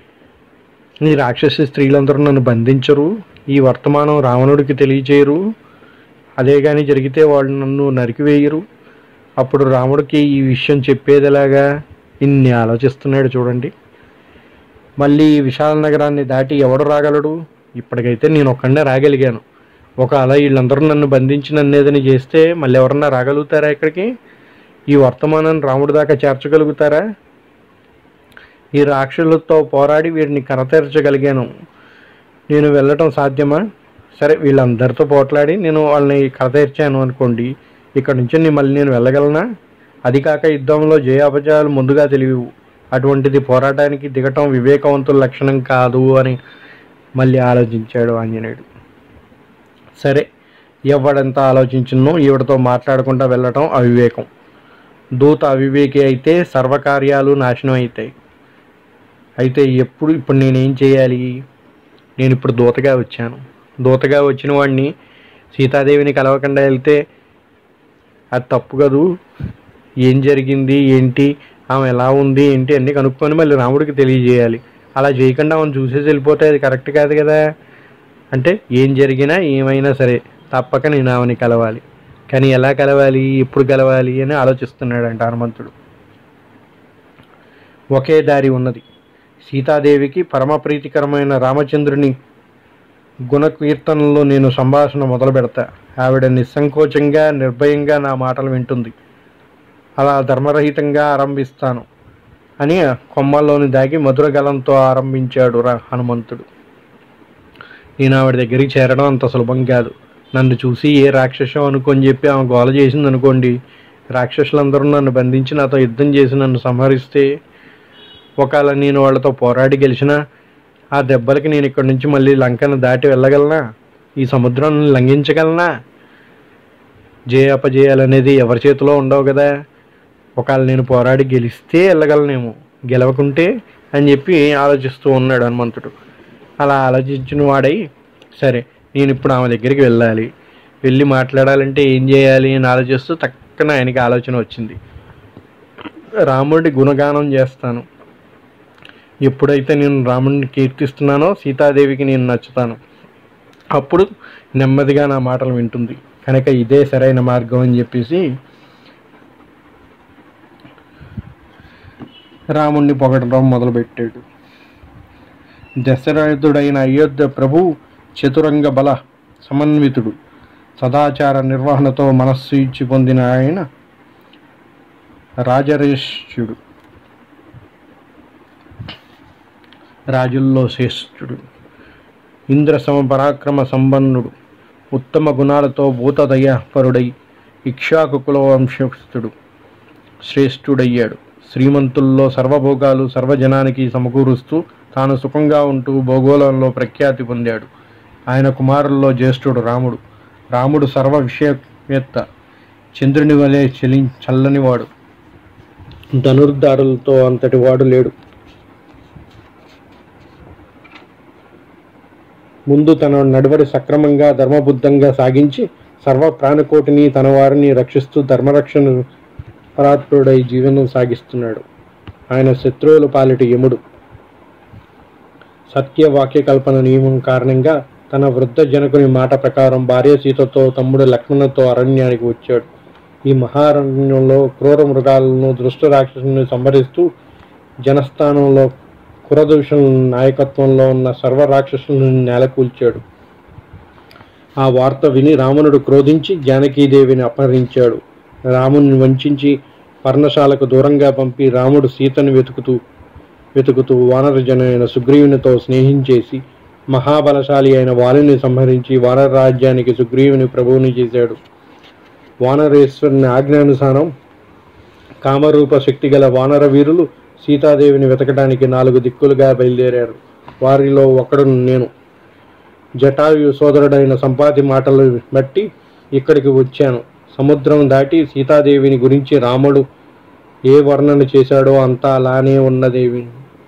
ఈ రాక్షసి స్త్రీలందరూ నన్ను బంధించరు ఈ వర్తమానం రావణుడికి తెలియచేయరు అదే కానీ జరిగితే వాళ్ళు నన్ను నరికివేయరు అప్పుడు రాముడికి ఈ విషయం చెప్పేది ఎలాగా ఇన్ని ఆలోచిస్తున్నాడు చూడండి మళ్ళీ ఈ విశాల నగరాన్ని దాటి ఎవడు రాగలడు ఇప్పటికైతే నేను ఒక్కడే రాగలిగాను ఒకవేళ వీళ్ళందరూ నన్ను బంధించి నన్ను ఏదైనా చేస్తే మళ్ళీ ఎవరన్నా రాగలుగుతారా ఇక్కడికి ఈ వర్తమానాన్ని రాముడి దాకా చేర్చగలుగుతారా ఈ రాక్షసులతో పోరాడి వీరిని కరతీర్చగలిగాను నేను వెళ్ళటం సాధ్యమా సరే వీళ్ళందరితో పోట్లాడి నేను వాళ్ళని కరతీర్చాను అనుకోండి ఇక్కడ నుంచి నేను మళ్ళీ నేను వెళ్ళగలనా అది కాక యుద్ధంలో జయాపజయాలు ముందుగా తెలియవు అటువంటిది పోరాటానికి దిగటం వివేకవంతుల లక్షణం కాదు అని మళ్ళీ ఆలోచించాడు ఆంజనేయుడు సరే ఎవడంత ఆలోచించినో ఈవిడతో మాట్లాడకుండా వెళ్ళటం అవివేకం దూత అవివేకి అయితే సర్వకార్యాలు నాశనం అవుతాయి అయితే ఎప్పుడు ఇప్పుడు నేనేం చేయాలి నేను ఇప్పుడు దూతగా వచ్చాను దూతగా వచ్చిన వాడిని సీతాదేవిని కలవకుండా వెళ్తే అది తప్పు కదూ ఏం జరిగింది ఏంటి ఆమె ఎలా ఉంది ఏంటి అన్నీ కనుక్కొని మళ్ళీ రాముడికి తెలియజేయాలి అలా చేయకుండా ఆమెను చూసేసి వెళ్ళిపోతే అది కరెక్ట్ కాదు కదా అంటే ఏం జరిగినా ఏమైనా సరే తప్పక నేను ఆమెని కలవాలి కానీ ఎలా కలవాలి ఎప్పుడు కలవాలి అని ఆలోచిస్తున్నాడంట హనుమంతుడు ఒకే దారి ఉన్నది సీతాదేవికి పరమ ప్రీతికరమైన రామచంద్రుని గుణకీర్తనలో నేను సంభాషణ మొదలు పెడతా ఆవిడ నిస్సంకోచంగా నిర్భయంగా నా మాటలు వింటుంది అలా ధర్మరహితంగా ఆరంభిస్తాను అని కొమ్మల్లోని దాగి మధుర గలంతో ఆరంభించాడు రా హనుమంతుడు నేను ఆవిడ దగ్గరికి చేరడం అంత సులభం కాదు నన్ను చూసి ఏ రాక్షసం అనుకొని చెప్పి ఆమె గోల చేసింది అనుకోండి రాక్షసులందరూ నన్ను బంధించి నాతో యుద్ధం చేసి నన్ను సంహరిస్తే ఒకవేళ నేను వాళ్ళతో పోరాడి గెలిచినా ఆ దెబ్బలకి నేను ఇక్కడి నుంచి మళ్ళీ లంకను దాటి వెళ్ళగలనా ఈ సముద్రాన్ని లంఘించగలనా జయ అపజయాలు అనేది ఎవరి చేతిలో ఉండవు కదా ఒకవేళ నేను పోరాడి గెలిస్తే వెళ్ళగలనేమో గెలవకుంటే అని చెప్పి ఆలోచిస్తూ ఉన్నాడు హనుమంతుడు అలా ఆలోచించిన వాడై సరే నేను ఇప్పుడు ఆమె దగ్గరికి వెళ్ళాలి వెళ్ళి మాట్లాడాలంటే ఏం చేయాలి అని ఆలోచిస్తూ తక్కన ఆయనకి ఆలోచన వచ్చింది రాముడి గుణగానం చేస్తాను ఎప్పుడైతే నేను రాముడిని కీర్తిస్తున్నానో సీతాదేవికి నేను నచ్చుతాను అప్పుడు నెమ్మదిగా నా మాటలు వింటుంది కనుక ఇదే సరైన మార్గం అని చెప్పేసి రాముణ్ణి పొగడడం మొదలుపెట్టాడు దశరథుడైన అయోధ్య ప్రభు చతురంగ బల సమన్వితుడు సదాచార నిర్వహణతో మనస్సు ఇచ్చి పొందిన ఆయన రాజరేష్యుడు రాజుల్లో శ్రేష్ఠుడు ఇంద్ర సమ పరాక్రమ సంపన్నుడు ఉత్తమ గుణాలతో భూతదయ పరుడై ఇక్షాకుకుల వంశస్థుడు శ్రేష్ఠుడయ్యాడు శ్రీమంతుల్లో సర్వభోగాలు సర్వజనానికి సమకూరుస్తూ తాను సుఖంగా ఉంటూ భూగోళంలో ప్రఖ్యాతి పొందాడు ఆయన కుమారుల్లో జ్యేష్ఠుడు రాముడు రాముడు సర్వ విషయవేత్త చంద్రుని వలె చెలి చల్లనివాడు ధనుర్ధారులతో అంతటి వాడు లేడు ముందు తన నడువడి సక్రమంగా ధర్మబుద్ధంగా సాగించి సర్వ ప్రాణకోటిని తన వారిని రక్షిస్తూ ధర్మరక్షణ పరాత్ముడై జీవనం సాగిస్తున్నాడు ఆయన శత్రువుల పాలిటి యముడు సత్య వాక్య కల్పన నియమం కారణంగా తన వృద్ధ జనకుని మాట ప్రకారం భార్య సీతతో తమ్ముడు లక్ష్మణుతో అరణ్యానికి వచ్చాడు ఈ మహారణ్యంలో క్రూర మృగాలను దృష్ట రాక్షసుని సంహరిస్తూ జనస్థానంలో కురదూషణ నాయకత్వంలో ఉన్న సర్వ రాక్షసులను నేలకూల్చాడు ఆ వార్త విని రావణుడు క్రోధించి జానకీదేవిని అపహరించాడు రాముని వంచి పర్ణశాలకు దూరంగా పంపి రాముడు సీతను వెతుకుతూ వెతుకుతూ వానరజనైన సుగ్రీవునితో స్నేహించేసి మహాబలశాలి అయిన వాలిని సంహరించి వానర రాజ్యానికి సుగ్రీవుని ప్రభువుని చేశాడు వానరేశ్వరుని ఆజ్ఞానుసారం కామరూప శక్తి గల వానర వీరులు సీతాదేవిని వెతకడానికి నాలుగు దిక్కులుగా బయలుదేరారు వారిలో ఒకడు నేను జటాయు సోదరుడైన సంపాతి మాటలు బట్టి ఇక్కడికి వచ్చాను సముద్రం దాటి సీతాదేవిని గురించి రాముడు ఏ వర్ణన చేశాడో అంతా అలానే ఉన్న దేవిని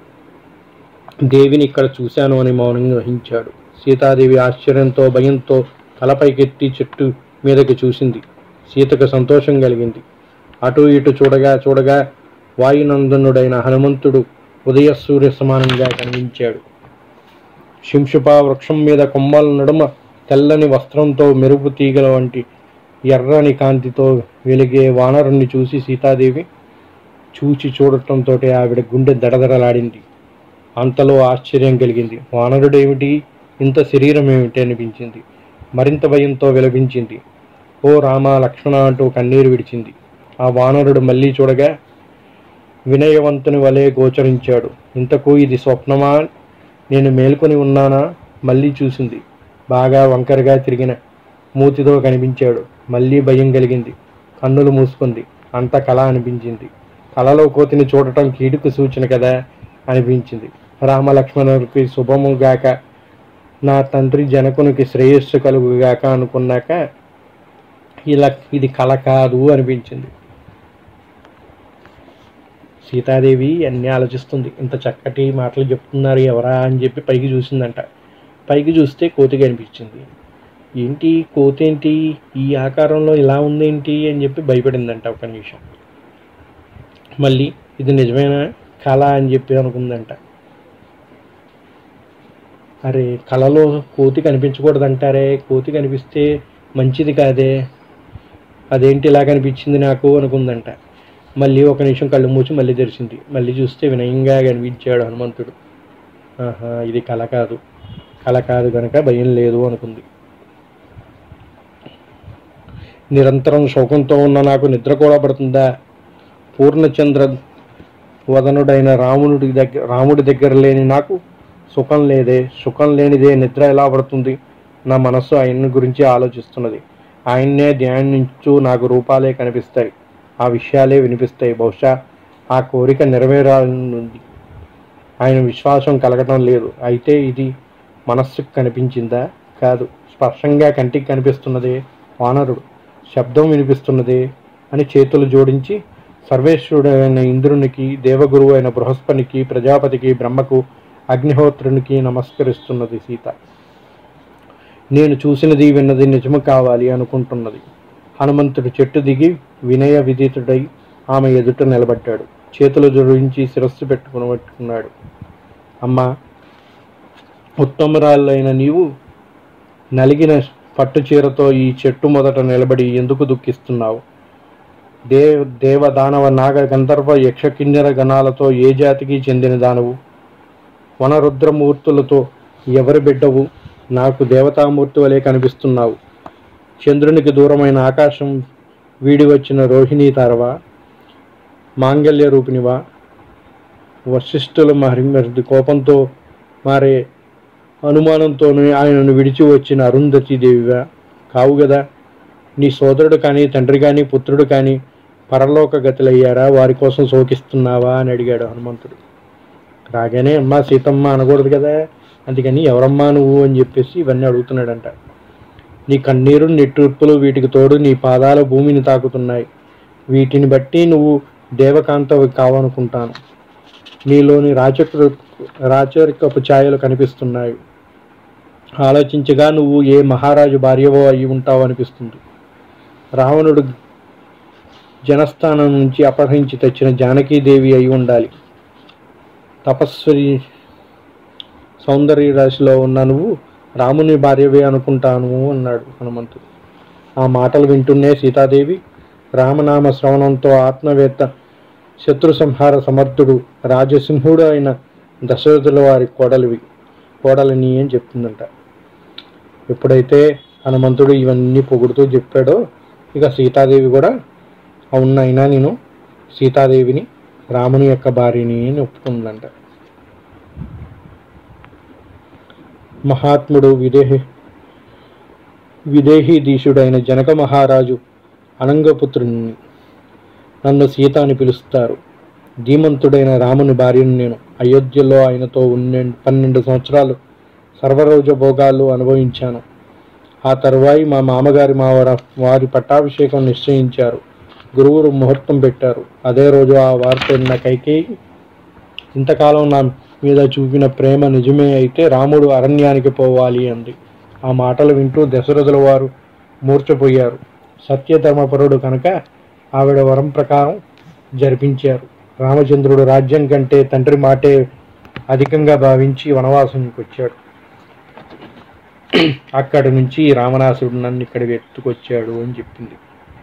దేవిని ఇక్కడ చూశాను అని మౌనంగా వహించాడు సీతాదేవి ఆశ్చర్యంతో భయంతో తలపైకెత్తి చెట్టు మీదకి చూసింది సీతకు సంతోషం కలిగింది అటు ఇటు చూడగా చూడగా వాయునందనుడైన హనుమంతుడు ఉదయ సూర్య సమానంగా కనిపించాడు శింషుపా వృక్షం మీద కొమ్మల నడుమ తెల్లని వస్త్రంతో మెరుపు తీగల వంటి ఎర్రని కాంతితో వెలిగే వానరుణ్ణి చూసి సీతాదేవి చూచి చూడటంతో ఆవిడ గుండె దడదడలాడింది అంతలో ఆశ్చర్యం కలిగింది వానరుడేమిటి ఇంత శరీరం ఏమిటి అనిపించింది మరింత భయంతో విలపించింది ఓ రామ లక్ష్మణ అంటూ కన్నీరు విడిచింది ఆ వానరుడు మళ్ళీ చూడగా వినయవంతుని వలె గోచరించాడు ఇంతకు ఇది స్వప్నమా నేను మేల్కొని ఉన్నానా మళ్ళీ చూసింది బాగా వంకరగా తిరిగిన మూతితో కనిపించాడు మళ్ళీ భయం కలిగింది కన్నులు మూసుకుంది అంత కళ అనిపించింది కళలో కోతిని చూడటం కీడుకు సూచన కదా అనిపించింది రామ లక్ష్మణుడికి శుభము గాక నా తండ్రి జనకునికి శ్రేయస్సు కలుగుగాక అనుకున్నాక ఇలా ఇది కళ కాదు అనిపించింది సీతాదేవి అన్నీ ఆలోచిస్తుంది ఇంత చక్కటి మాటలు చెప్తున్నారు ఎవరా అని చెప్పి పైకి చూసిందంట పైకి చూస్తే కోతి కనిపించింది ఏంటి కోతి ఏంటి ఈ ఆకారంలో ఇలా ఉందేంటి అని చెప్పి భయపడిందంట ఒక నిమిషం మళ్ళీ ఇది నిజమేనా కళ అని చెప్పి అనుకుందంట అరే కళలో కోతి కనిపించకూడదంటారే కోతి కనిపిస్తే మంచిది కాదే అదేంటి ఇలా కనిపించింది నాకు అనుకుందంట మళ్ళీ ఒక నిమిషం కళ్ళు మూసి మళ్ళీ తెరిచింది మళ్ళీ చూస్తే వినయంగా కనిపించాడు హనుమంతుడు ఆహా ఇది కళ కాదు కళ కాదు కనుక భయం లేదు అనుకుంది నిరంతరం శోకంతో ఉన్న నాకు నిద్ర కూడా పడుతుందా పూర్ణచంద్ర వదనుడైన రాముడి దగ్గర రాముడి దగ్గర లేని నాకు సుఖం లేదే సుఖం లేనిదే నిద్ర ఎలా పడుతుంది నా మనస్సు ఆయన గురించి ఆలోచిస్తున్నది ఆయన్నే ధ్యానించు నాకు రూపాలే కనిపిస్తాయి ఆ విషయాలే వినిపిస్తాయి బహుశా ఆ కోరిక నెరవేరాలనుంది ఆయన విశ్వాసం కలగటం లేదు అయితే ఇది మనస్సుకు కనిపించిందా కాదు స్పష్టంగా కంటికి కనిపిస్తున్నదే వానరుడు శబ్దం వినిపిస్తున్నదే అని చేతులు జోడించి సర్వేశ్వరుడైన ఇంద్రునికి దేవగురువు అయిన బృహస్పతికి ప్రజాపతికి బ్రహ్మకు అగ్నిహోత్రునికి నమస్కరిస్తున్నది సీత నేను చూసినది విన్నది నిజము కావాలి అనుకుంటున్నది హనుమంతుడు చెట్టు దిగి వినయ విదితుడై ఆమె ఎదుట నిలబడ్డాడు చేతులు జోడించి శిరస్సు పెట్టుకుని పట్టుకున్నాడు అమ్మా ఉత్తమరాలైన నీవు నలిగిన పట్టు చీరతో ఈ చెట్టు మొదట నిలబడి ఎందుకు దుఃఖిస్తున్నావు దేవ దేవ దానవ నాగ గంధర్వ యక్ష కిన్నెర గణాలతో ఏ జాతికి చెందిన దానవు వనరుద్రమూర్తులతో ఎవరి బిడ్డవు నాకు దేవతామూర్తి వలె కనిపిస్తున్నావు చంద్రునికి దూరమైన ఆకాశం వీడి వచ్చిన రోహిణీ తారవా మాంగల్య రూపిణివా వశిష్ఠుల మహర్ది కోపంతో మారే అనుమానంతోనే ఆయనను విడిచి వచ్చిన అరుంధతి దేవివా కావు కదా నీ సోదరుడు కానీ తండ్రి కానీ పుత్రుడు కానీ పరలోక గతులయ్యారా వారి కోసం శోకిస్తున్నావా అని అడిగాడు హనుమంతుడు రాగానే అమ్మా సీతమ్మ అనకూడదు కదా అందుకని ఎవరమ్మా నువ్వు అని చెప్పేసి ఇవన్నీ అడుగుతున్నాడంట నీ కన్నీరు నిట్టూర్పులు వీటికి తోడు నీ పాదాల భూమిని తాకుతున్నాయి వీటిని బట్టి నువ్వు దేవకాంతవి కావనుకుంటాను నీలోని రాచక రాచరికపు ఛాయలు కనిపిస్తున్నాయి ఆలోచించగా నువ్వు ఏ మహారాజు భార్యవో అయి ఉంటావు అనిపిస్తుంది రావణుడు జనస్థానం నుంచి అపహరించి తెచ్చిన జానకీదేవి అయి ఉండాలి తపస్వి సౌందర్య రాశిలో ఉన్న నువ్వు రాముని భార్యవే అనుకుంటాను అన్నాడు హనుమంతుడు ఆ మాటలు వింటూనే సీతాదేవి రామనామ శ్రవణంతో ఆత్మవేత్త శత్రు సంహార సమర్థుడు రాజసింహుడు అయిన దశరథుల వారి కోడలివి కోడలిని అని చెప్తుందంట ఎప్పుడైతే హనుమంతుడు ఇవన్నీ పొగుడుతూ చెప్పాడో ఇక సీతాదేవి కూడా అవునైనా నేను సీతాదేవిని రాముని యొక్క భార్యని అని ఒప్పుకుందంట మహాత్ముడు విదేహి విదేహీధీశుడైన జనక మహారాజు అనంగపుత్రుని నన్ను సీత అని పిలుస్తారు ధీమంతుడైన రాముని భార్యను నేను అయోధ్యలో ఆయనతో ఉన్నె పన్నెండు సంవత్సరాలు సర్వరోజ భోగాలు అనుభవించాను ఆ తరువాయి మా మామగారి మా వార- వారి పట్టాభిషేకం నిశ్చయించారు గురువురు ముహూర్తం పెట్టారు అదే రోజు ఆ వార్త విన్న కైకేయి ఇంతకాలం నా మీద చూపిన ప్రేమ నిజమే అయితే రాముడు అరణ్యానికి పోవాలి అంది ఆ మాటలు వింటూ దశరథుల వారు మూర్చపోయారు సత్యధర్మపరుడు కనుక ఆవిడ వరం ప్రకారం జరిపించారు రామచంద్రుడు రాజ్యం కంటే తండ్రి మాటే అధికంగా భావించి వనవాసానికి వచ్చాడు అక్కడి నుంచి రామనాసుడు నన్ను ఇక్కడికి ఎత్తుకొచ్చాడు అని చెప్పింది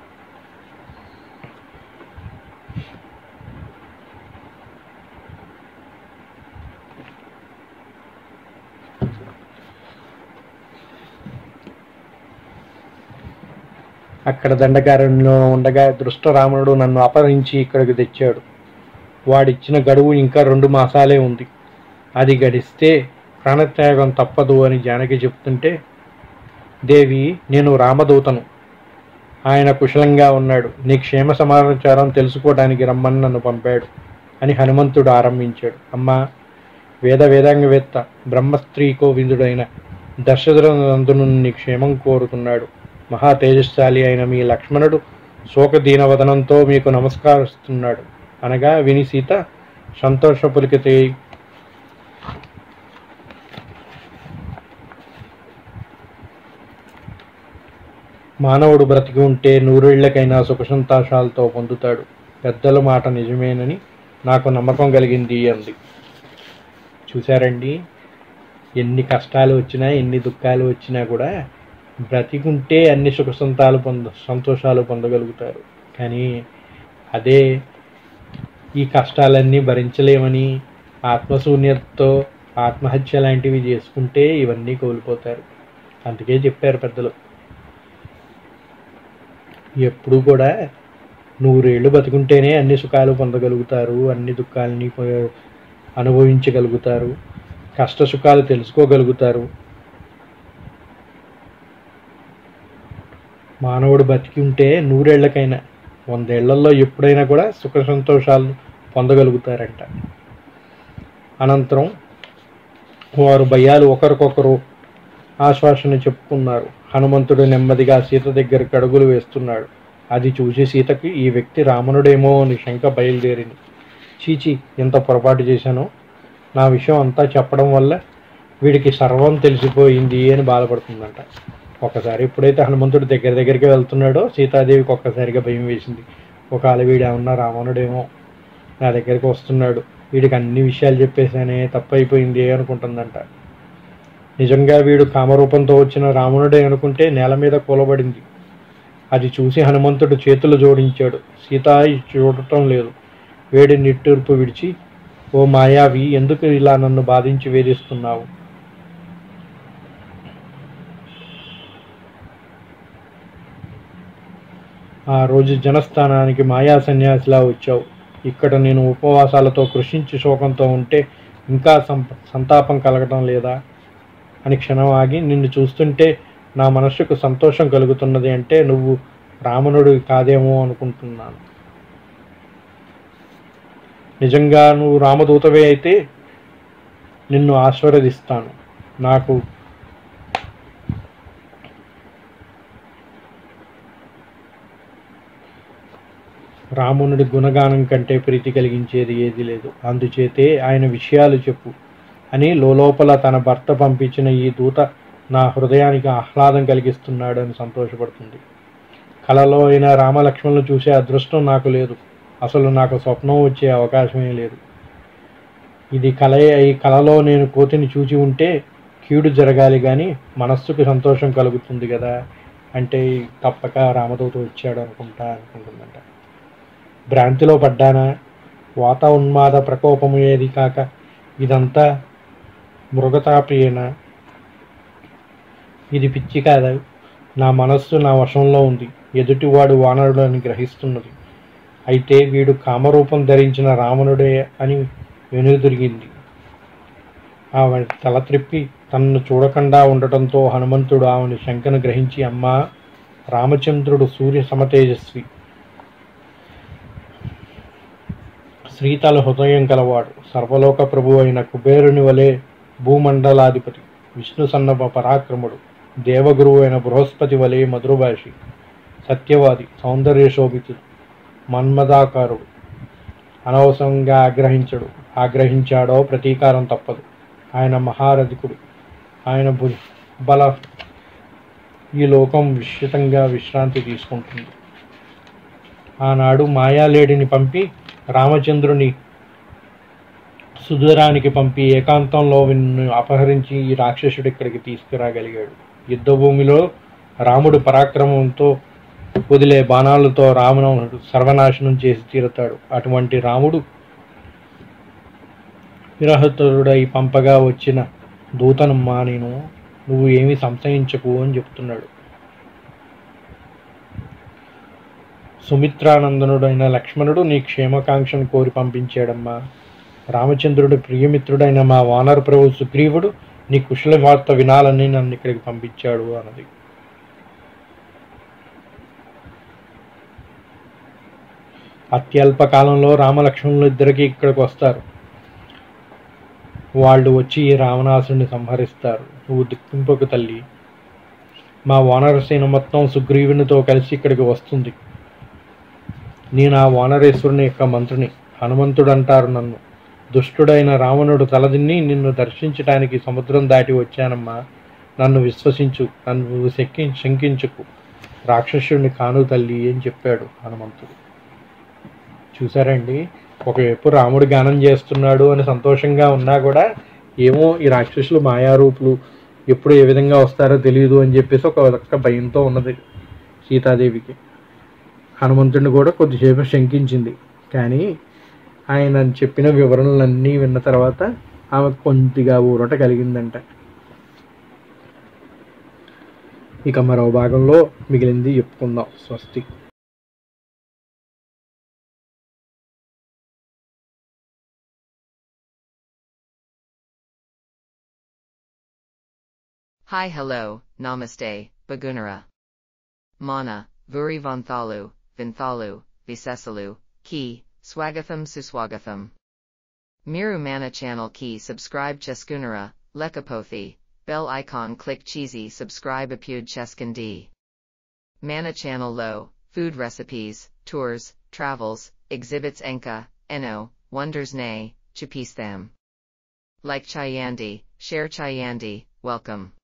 అక్కడ దండకారణ్యంలో ఉండగా దృష్ట రావణుడు నన్ను అపహరించి ఇక్కడికి తెచ్చాడు వాడిచ్చిన గడువు ఇంకా రెండు మాసాలే ఉంది అది గడిస్తే ప్రాణత్యాగం తప్పదు అని జానకి చెప్తుంటే దేవి నేను రామదూతను ఆయన కుశలంగా ఉన్నాడు నీ క్షేమ సమాచారం తెలుసుకోవడానికి రమ్మని నన్ను పంపాడు అని హనుమంతుడు ఆరంభించాడు అమ్మా వేద వేదాంగవేత్త బ్రహ్మస్త్రీ కోవిందుడైన దశరథనందును నీ క్షేమం కోరుతున్నాడు మహా తేజస్శాలి అయిన మీ లక్ష్మణుడు శోక దీనవదనంతో మీకు నమస్కరిస్తున్నాడు అనగా విని సీత సంతోషపులికితే మానవుడు బ్రతికి ఉంటే నూరేళ్లకైనా సుఖ సంతోషాలతో పొందుతాడు పెద్దల మాట నిజమేనని నాకు నమ్మకం కలిగింది అంది చూశారండి ఎన్ని కష్టాలు వచ్చినా ఎన్ని దుఃఖాలు వచ్చినా కూడా బ్రతికుంటే అన్ని సుఖ సంతాలు పొంద సంతోషాలు పొందగలుగుతారు కానీ అదే ఈ కష్టాలన్నీ భరించలేమని ఆత్మశూన్యతతో ఆత్మహత్య లాంటివి చేసుకుంటే ఇవన్నీ కోల్పోతారు అందుకే చెప్పారు పెద్దలు ఎప్పుడు కూడా నూరేళ్ళు బతుకుంటేనే అన్ని సుఖాలు పొందగలుగుతారు అన్ని దుఃఖాలని పొ- అనుభవించగలుగుతారు కష్ట సుఖాలు తెలుసుకోగలుగుతారు మానవుడు బతికి ఉంటే నూరేళ్లకైనా వందేళ్లలో ఎప్పుడైనా కూడా సుఖ సంతోషాలు పొందగలుగుతారంట అనంతరం వారు భయాలు ఒకరికొకరు ఆశ్వాసన చెప్పుకున్నారు హనుమంతుడు నెమ్మదిగా సీత దగ్గరికి అడుగులు వేస్తున్నాడు అది చూసి సీతకి ఈ వ్యక్తి రావణుడేమో అని శంక బయలుదేరింది చీచి ఎంత పొరపాటు చేశానో నా విషయం అంతా చెప్పడం వల్ల వీడికి సర్వం తెలిసిపోయింది అని బాధపడుతుందంట ఒకసారి ఎప్పుడైతే హనుమంతుడు దగ్గర దగ్గరికి వెళ్తున్నాడో సీతాదేవికి ఒక్కసారిగా భయం వేసింది ఒకవేళ వీడు ఏమన్నా రావణుడేమో నా దగ్గరికి వస్తున్నాడు వీడికి అన్ని విషయాలు చెప్పేసానే తప్పైపోయింది అనుకుంటుందంట నిజంగా వీడు కామరూపంతో వచ్చిన రావణుడే అనుకుంటే నేల మీద కూలబడింది అది చూసి హనుమంతుడు చేతులు జోడించాడు సీత ఇది చూడటం లేదు వేడి నిట్టూర్పు విడిచి ఓ మాయావి ఎందుకు ఇలా నన్ను బాధించి వేధిస్తున్నావు ఆ రోజు జనస్థానానికి మాయా సన్యాసిలా వచ్చావు ఇక్కడ నేను ఉపవాసాలతో కృషించి శోకంతో ఉంటే ఇంకా సం సంతాపం కలగటం లేదా అని క్షణం ఆగి నిన్ను చూస్తుంటే నా మనస్సుకు సంతోషం కలుగుతున్నది అంటే నువ్వు రావణుడు కాదేమో అనుకుంటున్నాను నిజంగా నువ్వు రామదూతవే అయితే నిన్ను ఆశీర్వదిస్తాను నాకు రామునుడి గుణగానం కంటే ప్రీతి కలిగించేది ఏది లేదు అందుచేతే ఆయన విషయాలు చెప్పు అని లోపల తన భర్త పంపించిన ఈ దూత నా హృదయానికి ఆహ్లాదం కలిగిస్తున్నాడు అని సంతోషపడుతుంది కలలో అయిన రామలక్ష్మణులు చూసే అదృష్టం నాకు లేదు అసలు నాకు స్వప్నం వచ్చే అవకాశమే లేదు ఇది కల ఈ కలలో నేను కోతిని చూచి ఉంటే కీడు జరగాలి కానీ మనస్సుకు సంతోషం కలుగుతుంది కదా అంటే తప్పక రామదూత వచ్చాడు అనుకుంటా అనుకుంటుందంట భ్రాంతిలో పడ్డానా వాత ఉన్మాద ప్రకోపము ఏది కాక ఇదంతా మృగతాప్రియేనా ఇది పిచ్చి కాదా నా మనస్సు నా వశంలో ఉంది ఎదుటివాడు వానరుడు అని గ్రహిస్తున్నది అయితే వీడు కామరూపం ధరించిన రావణుడే అని వెనుదిరిగింది ఆమె తల త్రిప్పి తనను చూడకుండా ఉండటంతో హనుమంతుడు ఆమెను శంకను గ్రహించి అమ్మా రామచంద్రుడు సూర్య సమతేజస్వి శ్రీతల హృదయం కలవాడు సర్వలోక ప్రభు అయిన కుబేరుని వలె భూమండలాధిపతి విష్ణు సన్నప పరాక్రముడు దేవగురువు అయిన బృహస్పతి వలె మధురభాషి సత్యవాది సౌందర్య శోభితుడు మన్మదాకారుడు అనవసరంగా ఆగ్రహించడు ఆగ్రహించాడో ప్రతీకారం తప్పదు ఆయన మహారథికుడు ఆయన భు బల ఈ లోకం విశ్చితంగా విశ్రాంతి తీసుకుంటుంది ఆనాడు మాయాలేడిని పంపి రామచంద్రుని సుదూరానికి పంపి ఏకాంతంలో విన్ను అపహరించి ఈ రాక్షసుడు ఇక్కడికి తీసుకురాగలిగాడు యుద్ధభూమిలో రాముడు పరాక్రమంతో వదిలే బాణాలతో రావణుడు సర్వనాశనం చేసి తీరుతాడు అటువంటి రాముడు విరహతుడై పంపగా వచ్చిన దూతనమ్మా నేను నువ్వు ఏమీ సంశయించకు అని చెప్తున్నాడు సుమిత్రానందనుడైన లక్ష్మణుడు నీ క్షేమకాంక్షను కోరి పంపించాడమ్మా రామచంద్రుడి ప్రియమిత్రుడైన మా వానర ప్రభు సుగ్రీవుడు నీ కుశల వార్త వినాలని నన్ను ఇక్కడికి పంపించాడు అన్నది అత్యల్ప కాలంలో రామలక్ష్మణులు ఇద్దరికి ఇక్కడికి వస్తారు వాళ్ళు వచ్చి ఈ రావణాసుని సంహరిస్తారు నువ్వు దిక్కింపకు తల్లి మా వానరసేన మొత్తం సుగ్రీవునితో కలిసి ఇక్కడికి వస్తుంది నేను ఆ వానరేశ్వరుని యొక్క మంత్రిని హనుమంతుడు అంటారు నన్ను దుష్టుడైన రావణుడు తలదిన్ని నిన్ను దర్శించటానికి సముద్రం దాటి వచ్చానమ్మా నన్ను విశ్వసించు నన్ను శక్కి శంకించుకు రాక్షసుడిని కాను తల్లి అని చెప్పాడు హనుమంతుడు చూసారండి ఒకవైపు రాముడు గానం చేస్తున్నాడు అని సంతోషంగా ఉన్నా కూడా ఏమో ఈ రాక్షసులు మాయారూపులు ఎప్పుడు ఏ విధంగా వస్తారో తెలియదు అని చెప్పేసి ఒక ఒక్క భయంతో ఉన్నది సీతాదేవికి హనుమంతుడిని కూడా కొద్దిసేపు శంకించింది కానీ ఆయన చెప్పిన వివరణలన్నీ విన్న తర్వాత ఆమె కొద్దిగా ఊరట కలిగిందంట ఇక మరో భాగంలో మిగిలింది చెప్పుకుందాం స్వస్తి Hi hello, namaste, Bagunara. Mana, Vuri Vanthalu, Vinthalu, Visesalu, Ki, Swagatham Suswagatham. Miru Mana channel key subscribe Cheskunara, Lekapothi, bell icon click cheesy subscribe apud Cheskandi. Mana channel low, food recipes, tours, travels, exhibits enka, eno, wonders nay, chapistham. Like Chayandi, share Chayandi, welcome.